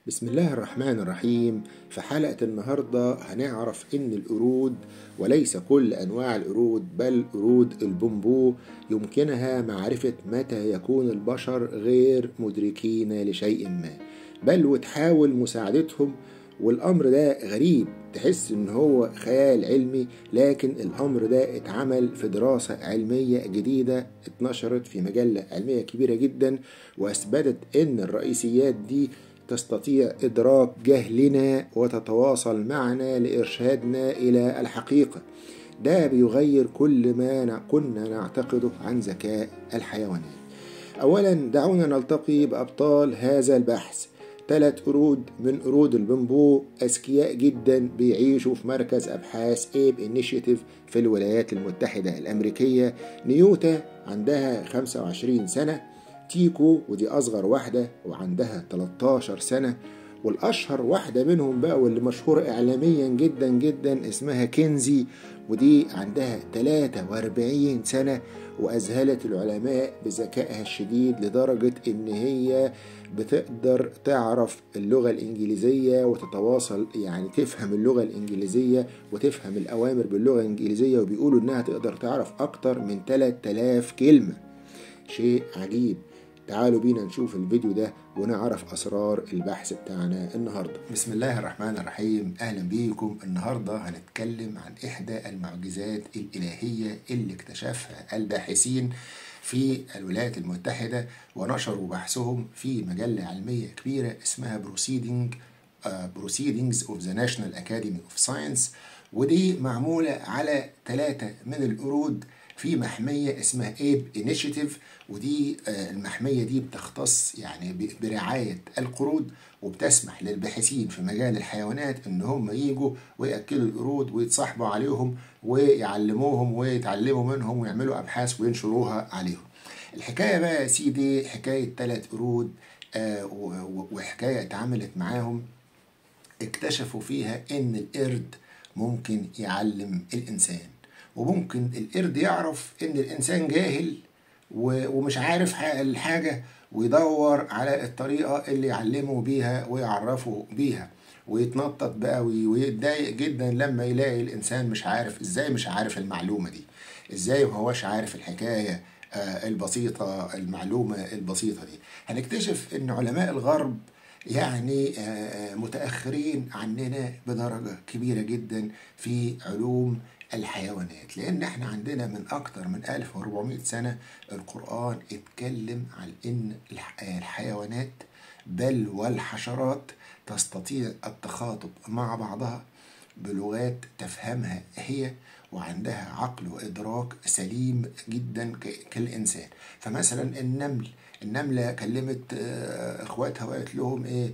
بسم الله الرحمن الرحيم في حلقة النهاردة هنعرف إن القرود وليس كل أنواع القرود بل قرود البومبو يمكنها معرفة متى يكون البشر غير مدركين لشيء ما بل وتحاول مساعدتهم والأمر ده غريب تحس إن هو خيال علمي لكن الأمر ده اتعمل في دراسة علمية جديدة اتنشرت في مجلة علمية كبيرة جدا وأثبتت إن الرئيسيات دي تستطيع إدراك جهلنا وتتواصل معنا لإرشادنا إلى الحقيقة ده بيغير كل ما كنا نعتقده عن ذكاء الحيوانات أولا دعونا نلتقي بأبطال هذا البحث ثلاث قرود من قرود البمبو أذكياء جدا بيعيشوا في مركز أبحاث إيب إنيشيتيف في الولايات المتحدة الأمريكية نيوتا عندها 25 سنة تيكو ودي أصغر واحدة وعندها 13 سنة والأشهر واحدة منهم بقى واللي مشهورة إعلاميا جدا جدا اسمها كنزي ودي عندها 43 سنة وأذهلت العلماء بذكائها الشديد لدرجة إن هي بتقدر تعرف اللغة الإنجليزية وتتواصل يعني تفهم اللغة الإنجليزية وتفهم الأوامر باللغة الإنجليزية وبيقولوا إنها تقدر تعرف أكتر من 3000 كلمة شيء عجيب تعالوا بينا نشوف الفيديو ده ونعرف أسرار البحث بتاعنا النهاردة بسم الله الرحمن الرحيم أهلا بيكم النهاردة هنتكلم عن إحدى المعجزات الإلهية اللي اكتشفها الباحثين في الولايات المتحدة ونشروا بحثهم في مجلة علمية كبيرة اسمها Proceeding uh, Proceedings of the National Academy of Science ودي معمولة على ثلاثة من القرود في محمية اسمها ايب انيشيتيف ودي المحمية دي بتختص يعني برعاية القرود وبتسمح للباحثين في مجال الحيوانات ان هم يجوا ويأكلوا القرود ويتصاحبوا عليهم ويعلموهم ويتعلموا منهم ويعملوا ابحاث وينشروها عليهم الحكاية بقى يا سيدي حكاية ثلاث قرود آه وحكاية اتعملت معاهم اكتشفوا فيها ان القرد ممكن يعلم الانسان وممكن القرد يعرف ان الانسان جاهل ومش عارف الحاجه ويدور على الطريقه اللي يعلمه بيها ويعرفه بيها ويتنطط بقى ويتضايق جدا لما يلاقي الانسان مش عارف ازاي مش عارف المعلومه دي ازاي ما هوش عارف الحكايه البسيطه المعلومه البسيطه دي هنكتشف ان علماء الغرب يعني متاخرين عننا بدرجه كبيره جدا في علوم الحيوانات لان احنا عندنا من اكتر من 1400 سنة القرآن اتكلم عن ان الحيوانات بل والحشرات تستطيع التخاطب مع بعضها بلغات تفهمها هي وعندها عقل وإدراك سليم جدا كالإنسان فمثلا النمل النملة كلمت إخواتها وقالت لهم إيه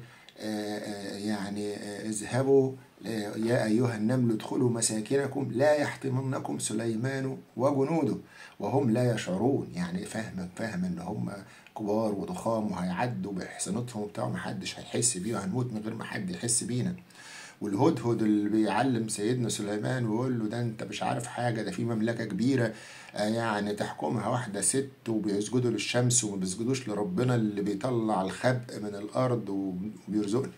يعني اذهبوا يا أيها النمل ادخلوا مساكنكم لا يحطمنكم سليمان وجنوده وهم لا يشعرون يعني فاهم فاهم ان هم كبار وضخام وهيعدوا بحصانتهم وبتاع محدش هيحس بيه وهنموت من غير ما حد يحس بينا والهدهد اللي بيعلم سيدنا سليمان ويقول له ده انت مش عارف حاجه ده في مملكه كبيره يعني تحكمها واحده ست وبيسجدوا للشمس وما بيسجدوش لربنا اللي بيطلع الخبء من الارض وبيرزقنا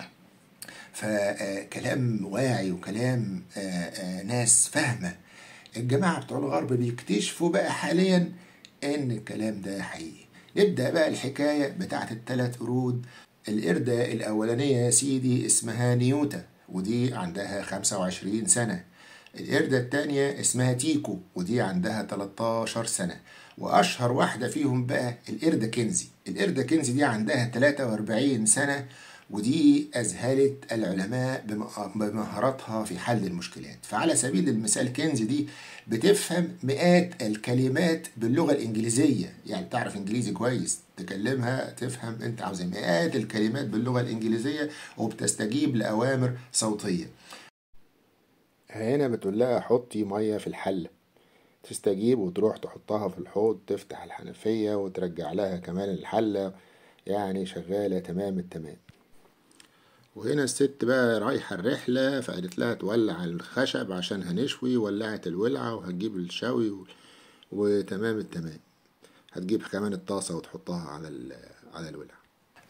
فكلام واعي وكلام ناس فاهمه الجماعه بتوع الغرب بيكتشفوا بقى حاليا ان الكلام ده حقيقي نبدا بقى الحكايه بتاعت الثلاث قرود القردة الأولانية يا سيدي اسمها نيوتا ودي عندها 25 سنة القردة التانية اسمها تيكو ودي عندها 13 سنة وأشهر واحدة فيهم بقى القردة كنزي القردة كنزي دي عندها 43 سنة ودي أذهلت العلماء بمهاراتها في حل المشكلات فعلى سبيل المثال كنزي دي بتفهم مئات الكلمات باللغة الإنجليزية يعني تعرف إنجليزي كويس تكلمها تفهم أنت عاوز مئات الكلمات باللغة الإنجليزية وبتستجيب لأوامر صوتية هنا بتقول لها حطي مية في الحلة تستجيب وتروح تحطها في الحوض تفتح الحنفية وترجع لها كمان الحلة يعني شغالة تمام التمام وهنا الست بقى رايحة الرحلة فقالت لها تولع الخشب عشان هنشوي ولعت الولعة وهتجيب الشوي و... وتمام التمام هتجيب كمان الطاسة وتحطها على ال... على الولعة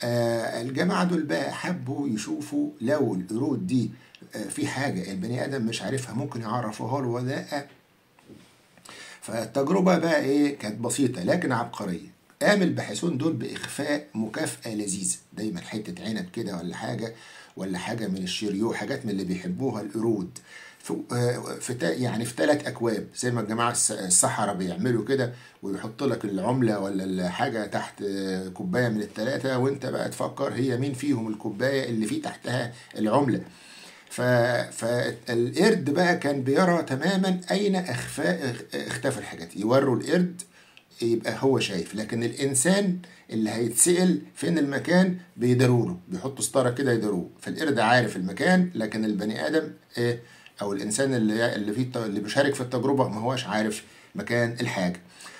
الجماعة دول بقى حبوا يشوفوا لو القرود دي في حاجة البني آدم مش عارفها ممكن يعرفوها له ولا لأ فالتجربة بقى إيه كانت بسيطة لكن عبقرية قام الباحثون دول بإخفاء مكافأة لذيذة دايما حتة عنب كده ولا حاجة ولا حاجة من الشيريو حاجات من اللي بيحبوها القرود في, في يعني في ثلاث أكواب زي ما الجماعة الصحراء بيعملوا كده ويحط لك العملة ولا الحاجة تحت كوباية من الثلاثة وانت بقى تفكر هي مين فيهم الكوباية اللي فيه تحتها العملة ف... فالقرد بقى كان بيرى تماما أين أخفاء اختفى الحاجات يوروا القرد يبقى هو شايف لكن الانسان اللي هيتسال فين المكان بيداروا له بيحطوا ستاره كده يداروه فالقرد عارف المكان لكن البني ادم ايه او الانسان اللي اللي فيه اللي بيشارك في التجربه ما هوش عارف مكان الحاجه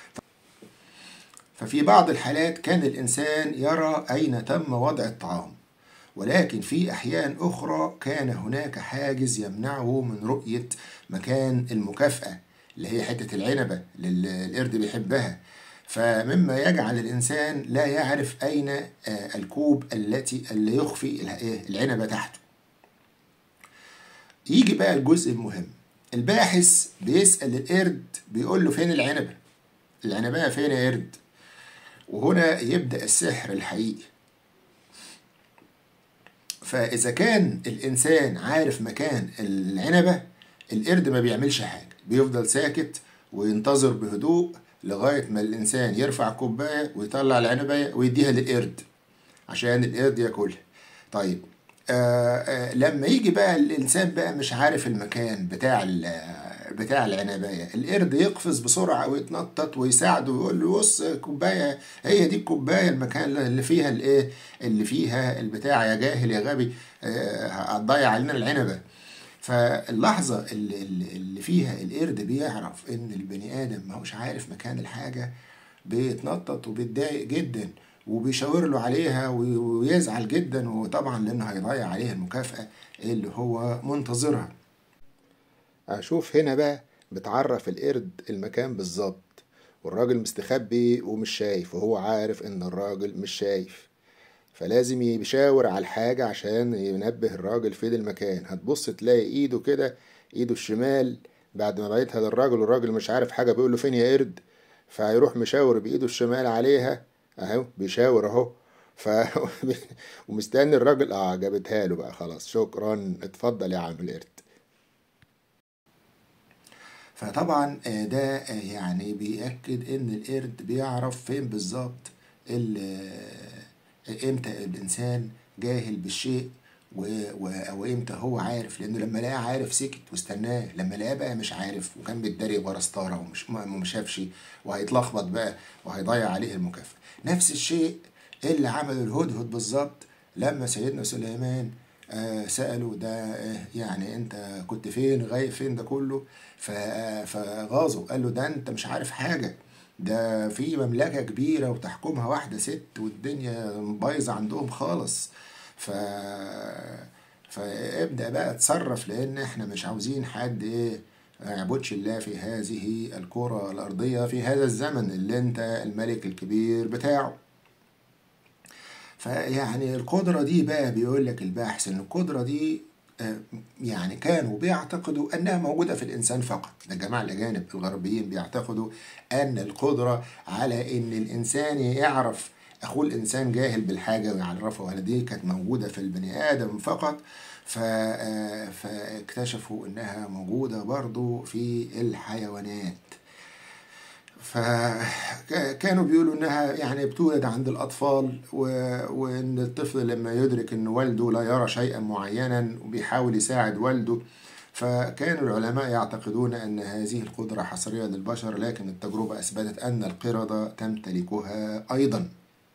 ففي بعض الحالات كان الانسان يرى اين تم وضع الطعام ولكن في احيان اخرى كان هناك حاجز يمنعه من رؤيه مكان المكافاه اللي هي حته العنبه اللي القرد بيحبها فمما يجعل الإنسان لا يعرف أين الكوب التي اللي يخفي العنبة تحته يجي بقى الجزء المهم الباحث بيسأل القرد بيقول له فين العنبة العنبة فين يا قرد وهنا يبدأ السحر الحقيقي فإذا كان الإنسان عارف مكان العنبة القرد ما بيعملش حاجة بيفضل ساكت وينتظر بهدوء لغاية ما الإنسان يرفع كوباية ويطلع العنبة ويديها للقرد عشان القرد ياكلها طيب آآ آآ لما يجي بقى الإنسان بقى مش عارف المكان بتاع بتاع العنباية القرد يقفز بسرعة ويتنطط ويساعده ويقول له بص كوباية هي دي الكوباية المكان اللي فيها الايه اللي فيها البتاع يا جاهل يا غبي هتضيع علينا العنبة فاللحظة اللي, اللي فيها القرد بيعرف إن البني آدم ما هوش عارف مكان الحاجة بيتنطط وبيتضايق جدا وبيشاور له عليها ويزعل جدا وطبعا لأنه هيضيع عليها المكافأة اللي هو منتظرها أشوف هنا بقى بتعرف القرد المكان بالظبط والراجل مستخبي ومش شايف وهو عارف إن الراجل مش شايف فلازم يشاور على الحاجة عشان ينبه الراجل فين المكان هتبص تلاقي ايده كده ايده الشمال بعد ما بعتها للراجل والراجل مش عارف حاجة بيقول له فين يا قرد فهيروح مشاور بايده الشمال عليها اهو بيشاور اهو ف ومستني الراجل اه جابتها له بقى خلاص شكرا اتفضل يا عم القرد فطبعا ده يعني بيأكد ان القرد بيعرف فين بالظبط امتى الانسان جاهل بالشيء و... و... وامتى هو عارف لانه لما لقاه عارف سكت واستناه لما لقاه بقى مش عارف وكان بيتداري ورا ستاره ومش ما شافش وهيتلخبط بقى وهيضيع عليه المكافاه نفس الشيء اللي عمله الهدهد بالظبط لما سيدنا سليمان آه سأله ده آه يعني انت كنت فين غايب فين ده كله فغاظه قال له ده انت مش عارف حاجه ده في مملكة كبيرة وتحكمها واحدة ست والدنيا بايظة عندهم خالص ف فابدأ بقى اتصرف لأن احنا مش عاوزين حد ايه ما يعبدش الله في هذه الكرة الأرضية في هذا الزمن اللي انت الملك الكبير بتاعه فيعني القدرة دي بقى بيقول لك الباحث ان القدرة دي يعني كانوا بيعتقدوا انها موجوده في الانسان فقط ده الجماعه الاجانب الغربيين بيعتقدوا ان القدره على ان الانسان يعرف اخوه الانسان جاهل بالحاجه ويعرفها دي كانت موجوده في البني ادم فقط ف... فاكتشفوا انها موجوده برضو في الحيوانات فكانوا بيقولوا انها يعني بتولد عند الاطفال و... وان الطفل لما يدرك ان والده لا يرى شيئا معينا وبيحاول يساعد والده فكان العلماء يعتقدون ان هذه القدره حصريه للبشر لكن التجربه اثبتت ان القرده تمتلكها ايضا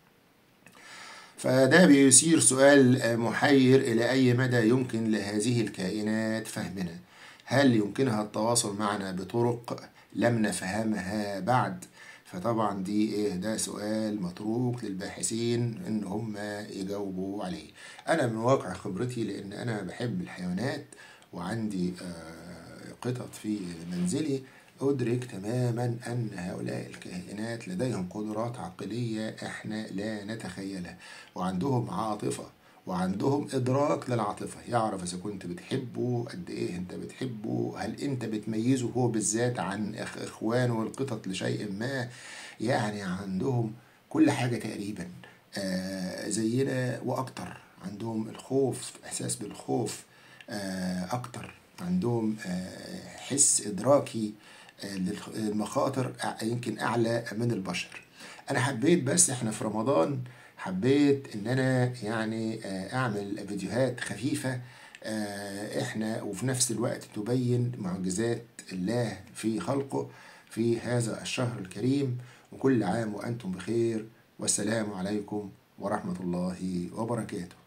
فده بيثير سؤال محير الى اي مدى يمكن لهذه الكائنات فهمنا هل يمكنها التواصل معنا بطرق لم نفهمها بعد فطبعا دي ايه ده سؤال متروك للباحثين ان هم يجاوبوا عليه انا من واقع خبرتي لان انا بحب الحيوانات وعندي قطط في منزلي أدرك تماما أن هؤلاء الكائنات لديهم قدرات عقلية إحنا لا نتخيلها وعندهم عاطفة وعندهم إدراك للعاطفة يعرف إذا كنت بتحبه قد إيه أنت بتحبه هل أنت بتميزه هو بالذات عن إخ- إخوانه والقطط لشيء ما يعني عندهم كل حاجة تقريبا آه زينا وأكتر عندهم الخوف إحساس بالخوف آه أكتر عندهم آه حس إدراكي آه للمخاطر أع- يمكن أعلى من البشر أنا حبيت بس إحنا في رمضان حبيت إن أنا يعني آه أعمل فيديوهات خفيفة آه إحنا وفي نفس الوقت تبين معجزات الله في خلقه في هذا الشهر الكريم وكل عام وأنتم بخير والسلام عليكم ورحمة الله وبركاته